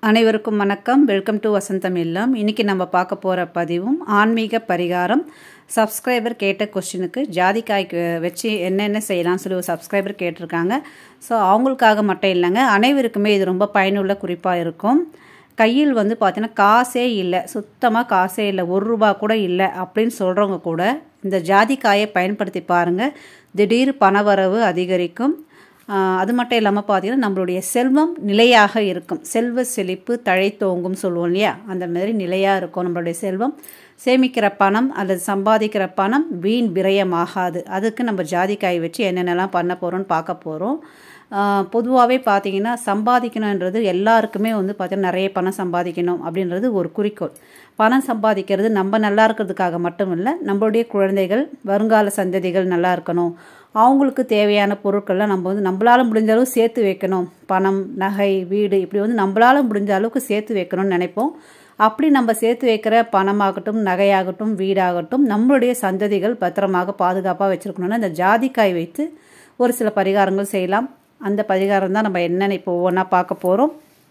அனைவருக்கும் வணக்கம் welcome to வசந்தம் இல்லம் இன்றைக்கி நம்ம பார்க்க போகிற பதிவும் ஆன்மீக பரிகாரம் சப்ஸ்கிரைபர் கேட்ட கொஸ்டினுக்கு ஜாதிக்காய் வச்சு என்னென்ன செய்யலாம்னு சொல்லி ஒரு சப்ஸ்கிரைபர் கேட்டிருக்காங்க ஸோ அவங்களுக்காக மட்டும் இல்லைங்க அனைவருக்குமே இது ரொம்ப பயனுள்ள குறிப்பாக இருக்கும் கையில் வந்து பார்த்தீங்கன்னா காசே இல்லை சுத்தமாக காசே இல்லை ஒரு ரூபா கூட இல்லை அப்படின்னு சொல்கிறவங்க கூட இந்த ஜாதிக்காயை பயன்படுத்தி பாருங்கள் திடீர் பணவரவு அதிகரிக்கும் ஆஹ் அது மட்டும் இல்லாமல் பார்த்தீங்கன்னா நம்மளுடைய செல்வம் நிலையாக இருக்கும் செல்வ செழிப்பு தழைத்தோங்கும் சொல்லுவோம் இல்லையா அந்த மாதிரி நிலையாக இருக்கும் நம்மளுடைய செல்வம் சேமிக்கிற பணம் அல்லது சம்பாதிக்கிற பணம் வீண் விரயமாகாது அதுக்கு நம்ம ஜாதிக்காய் வச்சு என்னென்னலாம் பண்ண போகிறோம்னு பார்க்க போகிறோம் பொதுவாகவே பார்த்தீங்கன்னா சம்பாதிக்கணுன்றது எல்லாருக்குமே வந்து பார்த்தீங்கன்னா நிறைய பணம் சம்பாதிக்கணும் அப்படின்றது ஒரு குறிக்கோள் பணம் சம்பாதிக்கிறது நம்ம நல்லா இருக்கிறதுக்காக மட்டும் இல்லை நம்மளுடைய குழந்தைகள் வருங்கால சந்ததிகள் நல்லா இருக்கணும் அவங்களுக்கு தேவையான பொருட்கள்லாம் நம்ம வந்து நம்மளால் முடிஞ்ச அளவு சேர்த்து வைக்கணும் பணம் நகை வீடு இப்படி வந்து நம்மளால் முடிஞ்ச அளவுக்கு சேர்த்து வைக்கணும்னு நினைப்போம் அப்படி நம்ம சேர்த்து வைக்கிற பணமாகட்டும் நகையாகட்டும் வீடாகட்டும் நம்மளுடைய சந்ததிகள் பத்திரமாக பாதுகாப்பாக வச்சுருக்கணும்னா இந்த ஜாதிக்காய் வைத்து ஒரு சில பரிகாரங்கள் செய்யலாம் அந்த பரிகாரம் தான் நம்ம என்னென்ன இப்போ ஒவ்வொன்றா பார்க்க போகிறோம்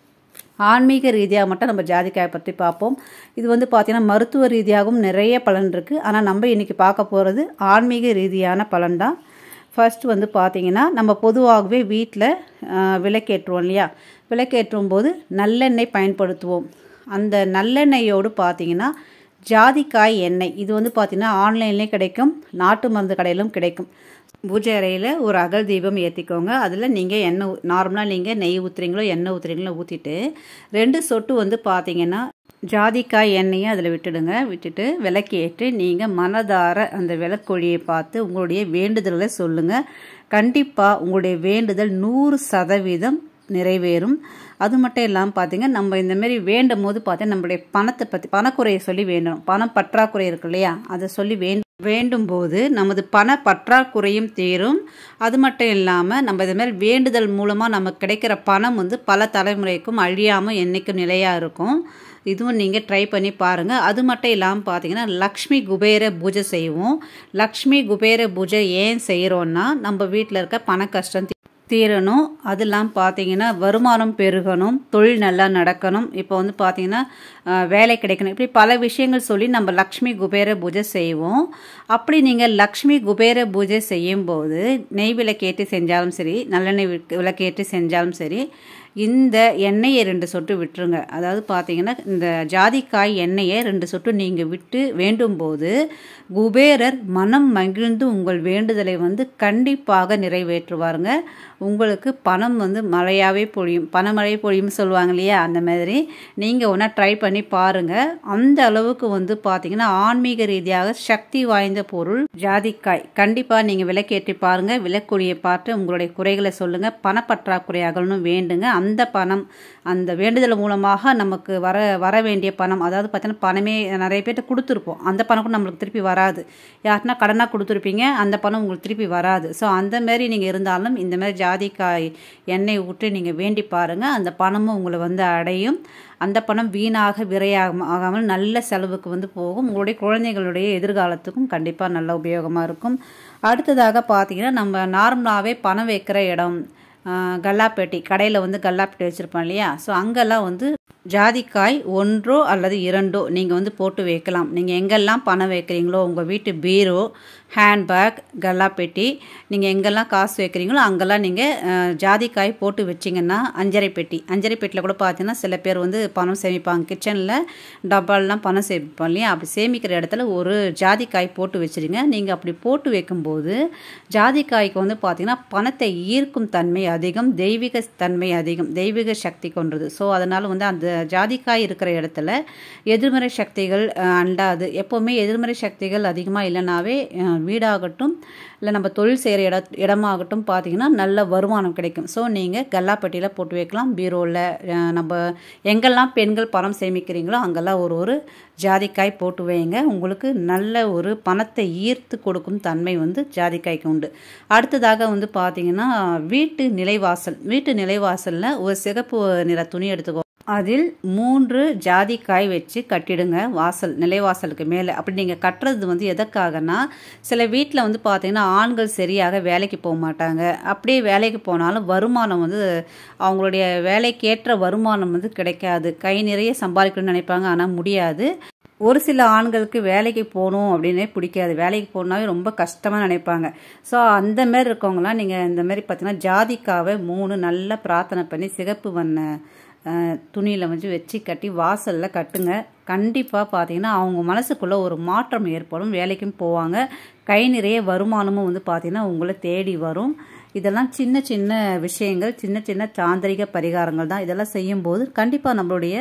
ஆன்மீக ரீதியாக மட்டும் நம்ம ஜாதிக்காயை பற்றி பார்ப்போம் இது வந்து பார்த்திங்கன்னா மருத்துவ ரீதியாகவும் நிறைய பலன் இருக்குது ஆனால் நம்ம இன்றைக்கி பார்க்க போகிறது ஆன்மீக ரீதியான பலன் தான் ஃபர்ஸ்ட் வந்து பார்த்திங்கன்னா நம்ம பொதுவாகவே வீட்டில் விளக்கேற்றுவோம் இல்லையா விளக்கேற்றும் போது நல்லெண்ணெய் பயன்படுத்துவோம் அந்த நல்லெண்ணெயோடு பார்த்திங்கன்னா ஜாதிக்காய் எண்ணெய் இது வந்து பார்த்திங்கன்னா ஆன்லைன்லேயும் கிடைக்கும் நாட்டு மருந்து கடையிலும் கிடைக்கும் பூஜை அறையில் ஒரு அகல் தீபம் ஏற்றிக்கோங்க அதில் நீங்கள் எண்ணெய் நார்மலாக நீங்கள் நெய் ஊற்றுறீங்களோ எண்ணெய் ஊற்றுறீங்களோ ஊற்றிட்டு ரெண்டு சொட்டு வந்து பார்த்தீங்கன்னா ஜாதிக்காய் எண்ணெயை அதில் விட்டுடுங்க விட்டுட்டு விளக்கு ஏற்றி நீங்கள் மனதார அந்த விளக்கொழியை பார்த்து உங்களுடைய வேண்டுதலை சொல்லுங்கள் கண்டிப்பாக உங்களுடைய வேண்டுதல் நூறு சதவீதம் நிறைவேறும் அது மட்டும் இல்லாமல் பார்த்தீங்க நம்ம இந்த மாதிரி வேண்டும் போது பார்த்தா நம்மளுடைய பணத்தை பற்றி பணக்குறையை சொல்லி வேண்டணும் பணம் பற்றாக்குறை இருக்கு இல்லையா அதை சொல்லி வேண்டும் வேண்டும் போது நமது பண பற்றாக்குறையும் தீரும் அது மட்டும் இல்லாமல் நம்ம இது மாதிரி வேண்டுதல் மூலமாக நமக்கு கிடைக்கிற பணம் வந்து பல தலைமுறைக்கும் அழியாமல் என்றைக்கும் நிலையாக இருக்கும் இதுவும் நீங்கள் ட்ரை பண்ணி பாருங்கள் அது மட்டும் இல்லாமல் பார்த்தீங்கன்னா லக்ஷ்மி குபேர பூஜை செய்வோம் லக்ஷ்மி குபேர பூஜை ஏன் செய்கிறோன்னா நம்ம வீட்டில் இருக்க பண கஷ்டம் தீரணும் அதெல்லாம் பார்த்தீங்கன்னா வருமானம் பெருகணும் தொழில் நல்லா நடக்கணும் இப்போ வந்து பார்த்தீங்கன்னா வேலை கிடைக்கணும் இப்படி பல விஷயங்கள் சொல்லி நம்ம லக்ஷ்மி குபேர பூஜை செய்வோம் அப்படி நீங்கள் லக்ஷ்மி குபேர பூஜை செய்யும்போது நெய் விளக்கேற்றி செஞ்சாலும் சரி நல்லெண்ணெய் விளக்கேற்றி செஞ்சாலும் சரி இந்த எண்ணெயை ரெண்டு சொட்டு விட்டுருங்க அதாவது பார்த்தீங்கன்னா இந்த ஜாதிக்காய் எண்ணெயை ரெண்டு சொட்டு நீங்கள் விட்டு வேண்டும் போது குபேரர் மனம் மகிழ்ந்து உங்கள் வேண்டுதலை வந்து கண்டிப்பாக நிறைவேற்றுவாருங்க உங்களுக்கு பணம் வந்து மழையாகவே பொழியும் பணமழை பொழியும் சொல்லுவாங்க இல்லையா அந்த மாதிரி நீங்கள் ஒன்றா ட்ரை பண்ணி பாருங்கள் அந்த அளவுக்கு வந்து பார்த்தீங்கன்னா ஆன்மீக ரீதியாக சக்தி வாய்ந்த பொருள் ஜாதிக்காய் கண்டிப்பாக நீங்கள் விளக்கேற்றி பாருங்கள் விளக்குழியை பார்த்து உங்களுடைய குறைகளை சொல்லுங்கள் பணப்பற்றாக்குறை அகலணும் வேண்டுங்க அந்த பணம் அந்த வேண்டுதல் மூலமாக நமக்கு வர வர வேண்டிய பணம் அதாவது பார்த்தீங்கன்னா பணமே நிறைய பேர்ட்ட கொடுத்துருப்போம் அந்த பணம் கூட நம்மளுக்கு திருப்பி வராது யாருன்னா கடனாக கொடுத்துருப்பீங்க அந்த பணம் உங்களுக்கு திருப்பி வராது ஸோ அந்த மாதிரி நீங்கள் இருந்தாலும் இந்த மாதிரி ஜாதிக்காய் எண்ணெய் விட்டு நீங்கள் வேண்டி பாருங்கள் அந்த பணமும் உங்களை வந்து அடையும் அந்த பணம் வீணாக விரையாக ஆகாமல் நல்ல செலவுக்கு வந்து போகும் உங்களுடைய குழந்தைகளுடைய எதிர்காலத்துக்கும் கண்டிப்பாக நல்ல உபயோகமாக இருக்கும் அடுத்ததாக பார்த்தீங்கன்னா நம்ம நார்மலாகவே பணம் வைக்கிற இடம் கல்லாப்பேட்டி கடையில் வந்து கல்லாப்பேட்டி வச்சுருப்போம் இல்லையா ஸோ அங்கெல்லாம் வந்து ஜாதிக்காய் ஒன்றோ அல்லது இரண்டோ நீங்கள் வந்து போட்டு வைக்கலாம் நீங்கள் எங்கெல்லாம் பணம் வைக்கிறீங்களோ உங்கள் வீட்டு பீரோ ஹேண்ட்பேக் கல்லாப்பெட்டி நீங்கள் எங்கெல்லாம் காசு வைக்கிறீங்களோ அங்கெல்லாம் நீங்கள் ஜாதிக்காய் போட்டு வச்சிங்கன்னா அஞ்சரை பெட்டி அஞ்சரை பெட்டியில் கூட பார்த்தீங்கன்னா சில பேர் வந்து பணம் சேமிப்பாங்க கிச்சனில் டப்பாலெலாம் பணம் சேமிப்போம் இல்லையா அப்படி சேமிக்கிற இடத்துல ஒரு ஜாதிக்காய் போட்டு வச்சுருங்க நீங்கள் அப்படி போட்டு வைக்கும்போது ஜாதிக்காய்க்கு வந்து பார்த்திங்கன்னா பணத்தை ஈர்க்கும் தன்மை அதிகம் தெய்வீக தன்மை அதிகம் தெய்வீக சக்தி கொண்டது ஸோ அதனால் வந்து அந்த ஜாதிக்காய் இருக்கிற இடத்துல எதிர்மறை சக்திகள் அண்டாது எப்போவுமே எதிர்மறை சக்திகள் அதிகமாக இல்லைனாவே வீடாகட்டும் இல்லை நம்ம தொழில் செய்கிற இட இடமாகட்டும் பார்த்தீங்கன்னா நல்ல வருமானம் கிடைக்கும் ஸோ நீங்கள் கல்லாப்பட்டியில் போட்டு வைக்கலாம் பீரோவில் நம்ம எங்கெல்லாம் பெண்கள் பணம் சேமிக்கிறீங்களோ அங்கெல்லாம் ஒரு ஒரு ஜாதிக்காய் போட்டு வைங்க உங்களுக்கு நல்ல ஒரு பணத்தை ஈர்த்து கொடுக்கும் தன்மை வந்து ஜாதிக்காய்க்கு உண்டு அடுத்ததாக வந்து பார்த்தீங்கன்னா வீட்டு நிலைவாசல் வீட்டு நிலைவாசலில் ஒரு சிகப்பு நிற துணி எடுத்துக்கோ அதில் மூன்று ஜாதிக்காய் வச்சு கட்டிடுங்க வாசல் நிலைவாசலுக்கு மேலே அப்படி நீங்கள் கட்டுறது வந்து எதற்காகனா சில வீட்டில் வந்து பார்த்தீங்கன்னா ஆண்கள் சரியாக வேலைக்கு போக மாட்டாங்க அப்படியே வேலைக்கு போனாலும் வருமானம் வந்து அவங்களுடைய வேலைக்கேற்ற வருமானம் வந்து கிடைக்காது கை நிறைய சம்பாதிக்கணும்னு நினைப்பாங்க ஆனால் முடியாது ஒரு சில ஆண்களுக்கு வேலைக்கு போகணும் அப்படின்னே பிடிக்காது வேலைக்கு போகணுன்னாவே ரொம்ப கஷ்டமாக நினைப்பாங்க ஸோ அந்த மாதிரி இருக்கவங்களாம் நீங்கள் இந்த மாதிரி பார்த்தீங்கன்னா ஜாதிக்காவை மூணு நல்லா பிரார்த்தனை பண்ணி சிகப்பு வண்ண துணியில் வந்து வச்சு கட்டி வாசலில் கட்டுங்க கண்டிப்பாக பார்த்தீங்கன்னா அவங்க மனசுக்குள்ளே ஒரு மாற்றம் ஏற்படும் வேலைக்கும் போவாங்க கை நிறைய வருமானமும் வந்து பார்த்திங்கன்னா உங்களை தேடி வரும் இதெல்லாம் சின்ன சின்ன விஷயங்கள் சின்ன சின்ன தாந்திரிக பரிகாரங்கள் தான் இதெல்லாம் செய்யும்போது கண்டிப்பாக நம்மளுடைய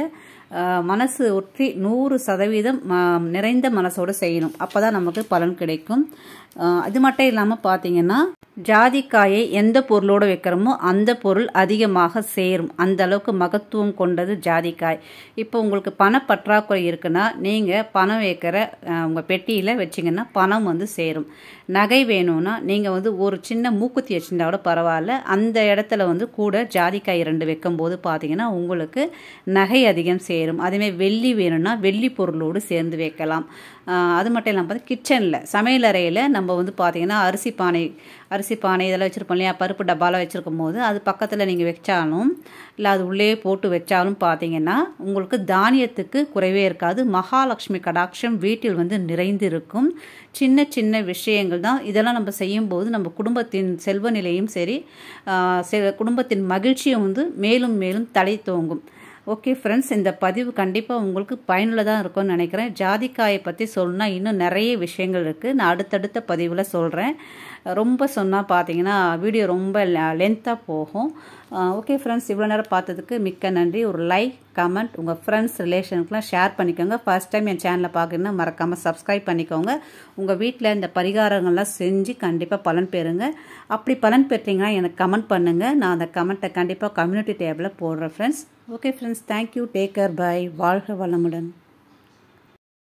மனசு ஒற்றி நூறு சதவீதம் நிறைந்த மனசோடு செய்யணும் அப்போ தான் நமக்கு பலன் கிடைக்கும் அது மட்டும் இல்லாமல் பார்த்தீங்கன்னா ஜாதிக்காயை எந்த பொருளோடு வைக்கிறோமோ அந்த பொருள் அதிகமாக சேரும் அந்த அளவுக்கு மகத்துவம் கொண்டது ஜாதிக்காய் இப்போ உங்களுக்கு பணப்பற்றாக்குறை இருக்குன்னா நீங்கள் பணம் வைக்கிற உங்கள் பெட்டியில் வச்சிங்கன்னா பணம் வந்து சேரும் நகை வேணும்னா நீங்கள் வந்து ஒரு சின்ன மூக்குத்தி வச்சிருந்தா கூட பரவாயில்ல அந்த இடத்துல வந்து கூட ஜாதிக்காய் ரெண்டு வைக்கும்போது பார்த்தீங்கன்னா உங்களுக்கு நகை அதிகம் சேரும் அதேமாதிரி வெள்ளி வேணும்னா வெள்ளி பொருளோடு சேர்ந்து வைக்கலாம் அது மட்டும் இல்லாமல் பார்த்து கிச்சனில் சமையல் அறையில் நம்ம வந்து பார்த்திங்கன்னா அரிசி பானை அரிசி பானை இதெல்லாம் வச்சுருப்போம் இல்லையா பருப்பு டப்பாவில் வச்சுருக்கும் போது அது பக்கத்தில் நீங்கள் வச்சாலும் இல்லை அது உள்ளே போட்டு வச்சாலும் பார்த்தீங்கன்னா உங்களுக்கு தானியத்துக்கு குறைவே இருக்காது மகாலட்சுமி கடாட்சம் வீட்டில் வந்து நிறைந்து இருக்கும் சின்ன சின்ன விஷயங்கள் தான் இதெல்லாம் நம்ம செய்யும்போது நம்ம குடும்பத்தின் செல்வ நிலையும் சரி குடும்பத்தின் மகிழ்ச்சியும் வந்து மேலும் மேலும் தலை தோங்கும் ஓகே ஃப்ரெண்ட்ஸ் இந்த பதிவு கண்டிப்பாக உங்களுக்கு பயனுள்ளதாக இருக்கும்னு நினைக்கிறேன் ஜாதிக்காயை பற்றி சொல்லணும்னா இன்னும் நிறைய விஷயங்கள் இருக்குது நான் அடுத்தடுத்த பதிவில் சொல்கிறேன் ரொம்ப சொன்னால் பார்த்தீங்கன்னா வீடியோ ரொம்ப லென்த்தாக போகும் ஓகே ஃப்ரெண்ட்ஸ் இவ்வளோ நேரம் பார்த்ததுக்கு மிக்க நன்றி ஒரு லைக் கமெண்ட் உங்கள் ஃப்ரெண்ட்ஸ் ரிலேஷனுக்குலாம் ஷேர் பண்ணிக்கோங்க ஃபர்ஸ்ட் டைம் என் சேனலில் பார்க்குறீங்கன்னா மறக்காமல் சப்ஸ்கிரைப் பண்ணிக்கோங்க உங்கள் வீட்டில் இந்த பரிகாரங்கள்லாம் செஞ்சு கண்டிப்பாக பலன் பெறுங்க அப்படி பலன் பெற்றீங்கன்னா எனக்கு கமெண்ட் பண்ணுங்கள் நான் அந்த கமெண்ட்டை கண்டிப்பாக கம்யூனிட்டி டேபிளில் போடுறேன் friends okay friends thank you take care bye வாழ்க வளமுடன்